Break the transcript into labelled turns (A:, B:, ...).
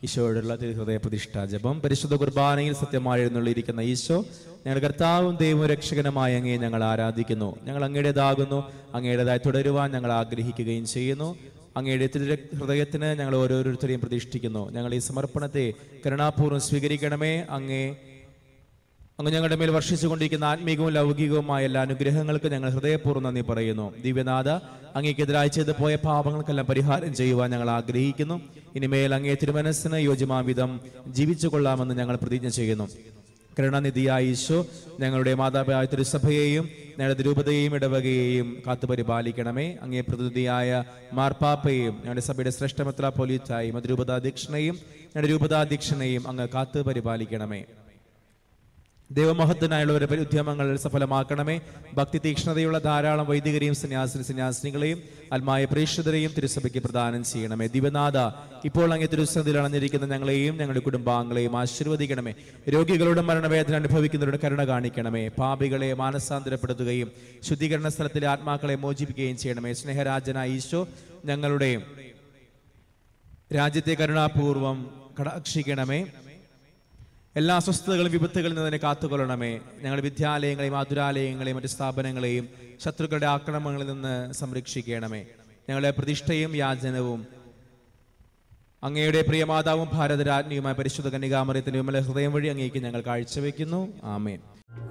A: ഈശോയോടുള്ള തിരുഹൃദയ പ്രതിഷ്ഠാ ജപം പരിശുദ്ധ കുർബാനയിൽ സത്യമായി എഴുന്നള്ളിയിരിക്കുന്ന ഈശോ ഞങ്ങളുടെ കർത്താവും ദൈവവും രക്ഷകനുമായ അങ്ങയെ ഞങ്ങൾ ആരാധിക്കുന്നു ഞങ്ങൾ അങ്ങയുടേതാകുന്നു അങ്ങയുടേതായി തുടരുവാൻ ഞങ്ങൾ ആഗ്രഹിക്കുകയും ചെയ്യുന്നു അങ്ങയുടെ തിരു ഹൃദയത്തിന് ഞങ്ങൾ ഓരോരുത്തരെയും പ്രതിഷ്ഠിക്കുന്നു ഞങ്ങൾ ഈ സമർപ്പണത്തെ കരുണാപൂർവ്വം സ്വീകരിക്കണമേ അങ്ങേ അങ്ങ് ഞങ്ങളുടെ മേൽ വർഷിച്ചുകൊണ്ടിരിക്കുന്ന ആത്മീകവും ലൗകികവുമായ എല്ലാ അനുഗ്രഹങ്ങൾക്കും ഞങ്ങൾ ഹൃദയപൂർവ്വം നന്ദി പറയുന്നു ദിവ്യനാഥ അങ്ങേക്കെതിരായി ചെയ്ത് പോയ പാപങ്ങൾക്കെല്ലാം പരിഹാരം ചെയ്യുവാൻ ഞങ്ങൾ ആഗ്രഹിക്കുന്നു ഇനിമേൽ അങ്ങേ തിരുമനസ്സിന് യോജ്യമാം വിധം ജീവിച്ചു കൊള്ളാമെന്ന് ഞങ്ങൾ പ്രതിജ്ഞ ചെയ്യുന്നു കരുണാനിധിയായ ഈശോ ഞങ്ങളുടെ മാതാപിതായ തിരുസഭയെയും ഞങ്ങളുടെ രൂപതയെയും ഇടവകയെയും കാത്തുപരിപാലിക്കണമേ അങ്ങേ പ്രതിനിധിയായ മാർപ്പാപ്പയെയും ഞങ്ങളുടെ സഭയുടെ ശ്രേഷ്ഠമെത്ര പോലീറ്റായും അത് രൂപതാധ്യക്ഷനെയും ഞങ്ങളുടെ രൂപതാധ്യക്ഷനെയും അങ്ങ് കാത്തു പരിപാലിക്കണമേ ദൈവമഹത്തിനായുള്ളവരുടെ ഉദ്യമങ്ങൾ സഫലമാക്കണമേ ഭക്തി തീക്ഷ്ണതയുള്ള ധാരാളം വൈദികരെയും സന്യാസിനി സന്യാസിനികളെയും അൽമായ പ്രേക്ഷിതരെയും തിരുസഭയ്ക്ക് പ്രദാനം ചെയ്യണമേ ദിവനാഥ ഇപ്പോൾ അങ്ങേ തിരുസഭയിൽ അണഞ്ഞിരിക്കുന്ന ഞങ്ങളെയും ഞങ്ങളുടെ കുടുംബാംഗങ്ങളെയും ആശീർവദിക്കണമേ രോഗികളുടെ മരണവേദന അനുഭവിക്കുന്നവരുടെ കരുണ കാണിക്കണമേ പാപികളെ മാനസാന്തരപ്പെടുത്തുകയും ശുദ്ധീകരണ സ്ഥലത്തിലെ ആത്മാക്കളെ മോചിപ്പിക്കുകയും ചെയ്യണമേ സ്നേഹരാജനായ ഈശോ ഞങ്ങളുടെയും രാജ്യത്തെ കരുണാപൂർവം കടാക്ഷിക്കണമേ എല്ലാ അസ്വസ്ഥതകളും വിപത്തുകളിൽ നിന്ന് തന്നെ കാത്തുകൊള്ളണമേ ഞങ്ങളുടെ വിദ്യാലയങ്ങളെയും ആതുരാലയങ്ങളെയും മറ്റ് സ്ഥാപനങ്ങളെയും ശത്രുക്കളുടെ ആക്രമണങ്ങളിൽ നിന്ന് സംരക്ഷിക്കണമേ ഞങ്ങളുടെ പ്രതിഷ്ഠയും യാചനവും അങ്ങയുടെ പ്രിയമാതാവും ഭാരതരാജ്ഞിയുമായ പരിശുദ്ധ കന്യകാമറിയത്തിന്റെ വിമല ഹൃദയം വഴി അങ്ങേക്ക് ഞങ്ങൾ കാഴ്ചവെക്കുന്നു ആമേൻ